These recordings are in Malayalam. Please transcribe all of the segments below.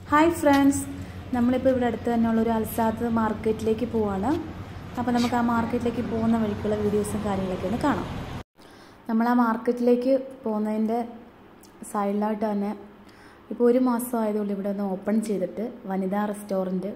ഹായ് ഫ്രണ്ട്സ് നമ്മളിപ്പോൾ ഇവിടെ അടുത്ത് തന്നെയുള്ള ഒരു അൽസാദ് മാർക്കറ്റിലേക്ക് പോവാണ് അപ്പോൾ നമുക്ക് ആ മാർക്കറ്റിലേക്ക് പോകുന്ന വഴിക്കുള്ള വീഡിയോസും കാര്യങ്ങളൊക്കെ ഒന്ന് കാണാം നമ്മൾ ആ മാർക്കറ്റിലേക്ക് പോകുന്നതിൻ്റെ സൈഡിലായിട്ട് തന്നെ ഇപ്പോൾ ഒരു മാസം ആയതുകൊണ്ട് ഇവിടെ ഒന്ന് ഓപ്പൺ ചെയ്തിട്ട് വനിതാ റെസ്റ്റോറൻറ്റ്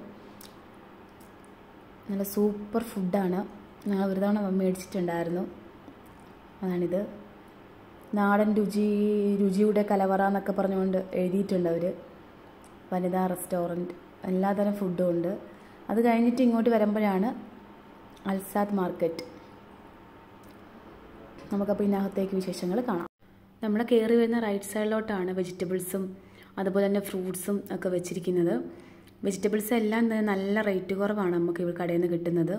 നല്ല സൂപ്പർ ഫുഡാണ് ഞങ്ങൾ ഒരു തവണ മേടിച്ചിട്ടുണ്ടായിരുന്നു അതാണിത് നാടൻ രുചി രുചിയുടെ കലവറ എന്നൊക്കെ പറഞ്ഞുകൊണ്ട് എഴുതിയിട്ടുണ്ട് അവർ വനിതാ റെസ്റ്റോറൻറ്റ് എല്ലാതരം ഫുഡും ഉണ്ട് അത് കഴിഞ്ഞിട്ട് ഇങ്ങോട്ട് വരുമ്പോഴാണ് അൽസാദ് മാർക്കറ്റ് നമുക്കപ്പോൾ ഇതിനകത്തേക്ക് വിശേഷങ്ങൾ കാണാം നമ്മൾ കയറി വരുന്ന റൈറ്റ് സൈഡിലോട്ടാണ് വെജിറ്റബിൾസും അതുപോലെ തന്നെ ഫ്രൂട്ട്സും ഒക്കെ വെച്ചിരിക്കുന്നത് വെജിറ്റബിൾസ് എല്ലാം തന്നെ നല്ല റേറ്റ് കുറവാണ് നമുക്ക് ഇവിടെ കടയിൽ നിന്ന് കിട്ടുന്നത്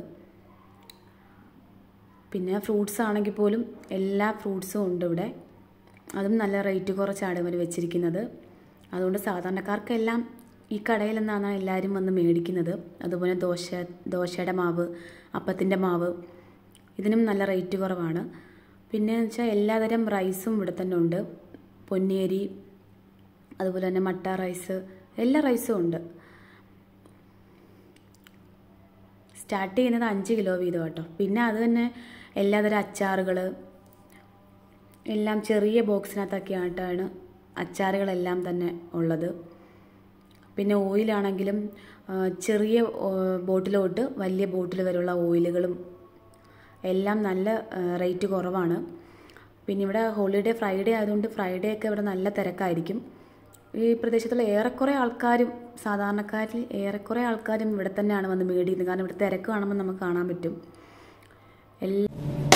പിന്നെ ഫ്രൂട്ട്സ് ആണെങ്കിൽ പോലും എല്ലാ ഫ്രൂട്ട്സും ഉണ്ട് ഇവിടെ അതും നല്ല റേറ്റ് കുറച്ചാണ് ഇവർ വെച്ചിരിക്കുന്നത് അതുകൊണ്ട് സാധാരണക്കാർക്കെല്ലാം ഈ കടയിൽ നിന്നാണ് എല്ലാവരും വന്ന് മേടിക്കുന്നത് അതുപോലെ ദോശ ദോശയുടെ മാവ് അപ്പത്തിൻ്റെ മാവ് ഇതിനും നല്ല റേറ്റ് കുറവാണ് പിന്നെ വെച്ചാൽ എല്ലാതരം റൈസും ഇവിടെ തന്നെ ഉണ്ട് പൊന്നിയരി അതുപോലെ തന്നെ മട്ട റൈസ് എല്ലാ റൈസും ഉണ്ട് സ്റ്റാർട്ട് ചെയ്യുന്നത് അഞ്ച് കിലോ വീതം കേട്ടോ പിന്നെ അത് തന്നെ എല്ലാതരം അച്ചാറുകൾ എല്ലാം ചെറിയ ബോക്സിനകത്തൊക്കെയായിട്ടാണ് അച്ചാറുകളെല്ലാം തന്നെ ഉള്ളത് പിന്നെ ഓയിലാണെങ്കിലും ചെറിയ ബോട്ടിലോട്ട് വലിയ ബോട്ടിൽ വരെയുള്ള ഓയിലുകളും എല്ലാം നല്ല റേറ്റ് കുറവാണ് പിന്നെ ഇവിടെ ഹോളിഡേ ഫ്രൈഡേ ആയതുകൊണ്ട് ഫ്രൈഡേ ഒക്കെ ഇവിടെ നല്ല തിരക്കായിരിക്കും ഈ പ്രദേശത്തുള്ള ഏറെക്കുറെ ആൾക്കാരും സാധാരണക്കാരിൽ ഏറെക്കുറെ ആൾക്കാരും ഇവിടെ തന്നെയാണ് വന്ന് മേടിക്കുന്നത് കാരണം ഇവിടെ തിരക്ക് കാണുമ്പോൾ നമുക്ക് കാണാൻ പറ്റും എല്ലാ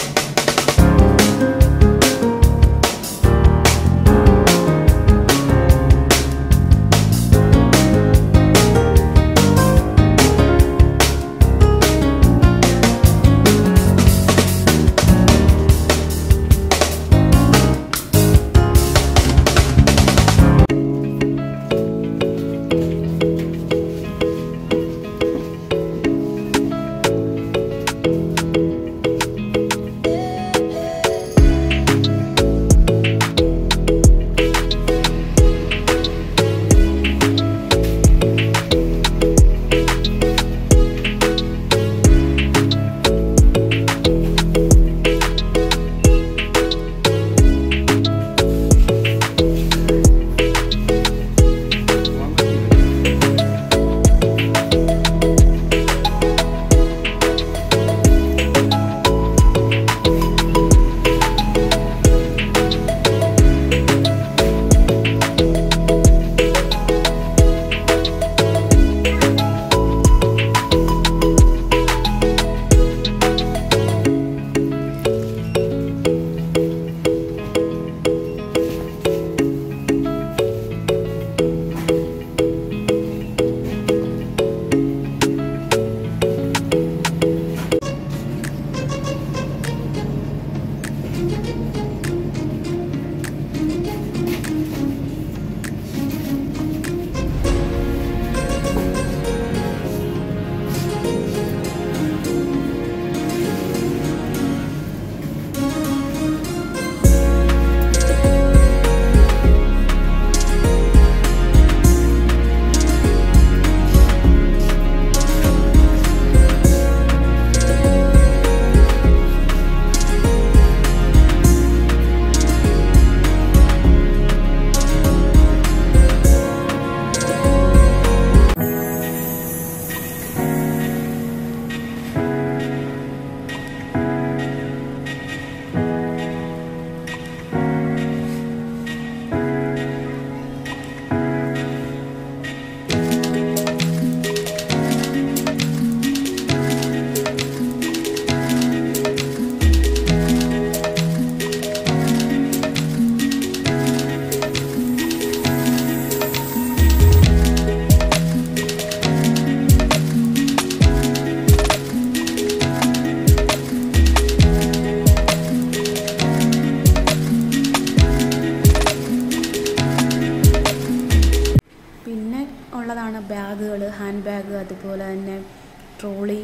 പിന്നെ ഉള്ളതാണ് ബാഗുകൾ ഹാൻഡ് ബാഗ് അതുപോലെ തന്നെ ട്രോളി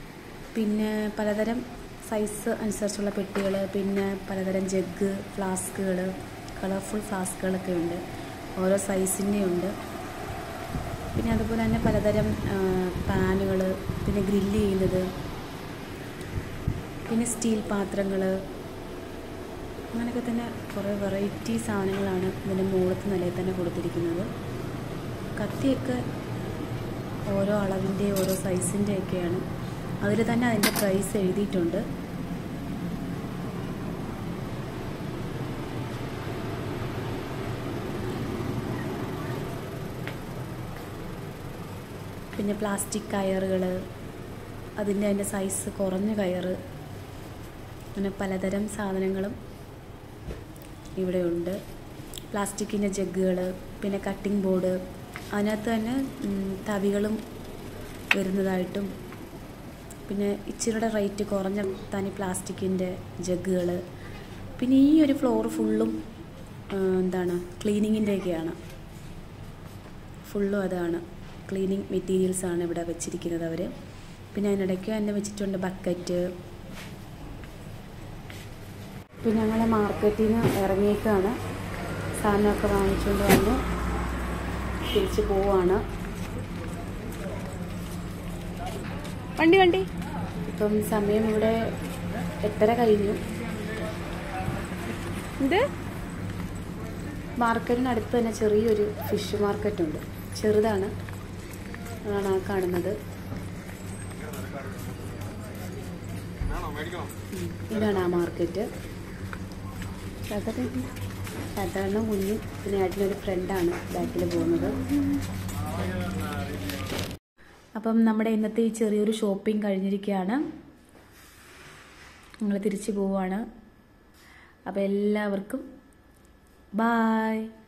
പിന്നെ പലതരം സൈസ് അനുസരിച്ചുള്ള പെട്ടികൾ പിന്നെ പലതരം ജഗ് ഫ്ലാസ്കുകൾ കളർഫുൾ ഫ്ലാസ്കുകളൊക്കെ ഉണ്ട് ഓരോ സൈസിൻ്റെ ഉണ്ട് പിന്നെ അതുപോലെ തന്നെ പലതരം പാനുകൾ പിന്നെ ഗ്രില്ല് ചെയ്യുന്നത് പിന്നെ സ്റ്റീൽ പാത്രങ്ങൾ അങ്ങനെയൊക്കെ തന്നെ കുറേ വെറൈറ്റി സാധനങ്ങളാണ് ഇതിൻ്റെ മുകളത്തെ നിലയിൽ തന്നെ കൊടുത്തിരിക്കുന്നത് കത്തിയൊക്കെ ഓരോ അളവിൻ്റെ ഓരോ സൈസിൻ്റെ ഒക്കെയാണ് അതിൽ തന്നെ അതിൻ്റെ പ്രൈസ് എഴുതിയിട്ടുണ്ട് പിന്നെ പ്ലാസ്റ്റിക് കയറുകൾ അതിൻ്റെ അതിൻ്റെ സൈസ് കുറഞ്ഞ കയറ് അങ്ങനെ പലതരം സാധനങ്ങളും ഇവിടെയുണ്ട് പ്ലാസ്റ്റിക്കിൻ്റെ ജഗ്ഗുകൾ പിന്നെ കട്ടിംഗ് ബോർഡ് അതിനകത്ത് തന്നെ ഉം, തവികളും വരുന്നതായിട്ടും പിന്നെ ഇച്ചിരിയുടെ റേറ്റ് കുറഞ്ഞ തനി പ്ലാസ്റ്റിക്കിൻ്റെ ജഗ്ഗുകൾ പിന്നെ ഈ ഒരു ഫ്ലോർ ഫുള്ളും ആ, എന്താണ് ക്ലീനിങ്ങിൻ്റെയൊക്കെയാണ് ഫുള്ളും അതാണ് ക്ലീനിങ് മെറ്റീരിയൽസാണ് ഇവിടെ വെച്ചിരിക്കുന്നത് അവർ പിന്നെ അതിനിടയ്ക്ക് തന്നെ വെച്ചിട്ടുണ്ട് ബക്കറ്റ് പിന്നെ ഞങ്ങൾ മാർക്കറ്റിൽ നിന്ന് ഇറങ്ങിയേക്കാണ് സാധനമൊക്കെ വാങ്ങിച്ചുകൊണ്ട് വന്ന് തിരിച്ച് പോവാണ് വണ്ടി വണ്ടി ഇപ്പം സമയം ഇവിടെ എട്ടര കഴിഞ്ഞു എന്ത് മാർക്കറ്റിനടുത്ത് തന്നെ ചെറിയൊരു ഫിഷ് മാർക്കറ്റുണ്ട് ചെറുതാണ് അതാണ് ആ കാണുന്നത് ഉം. ഇതാണ് ആ മാർക്കറ്റ് സാധാരണ കുഞ്ഞും പിന്നെ ഏട്ടനൊരു ഫ്രണ്ടാണ് ബാക്കിൽ പോകുന്നത് അപ്പം നമ്മുടെ ഇന്നത്തെ ഈ ചെറിയൊരു ഷോപ്പിംഗ് കഴിഞ്ഞിരിക്കുകയാണ് ഞങ്ങൾ തിരിച്ചു പോവുകയാണ് അപ്പോൾ എല്ലാവർക്കും ബായ്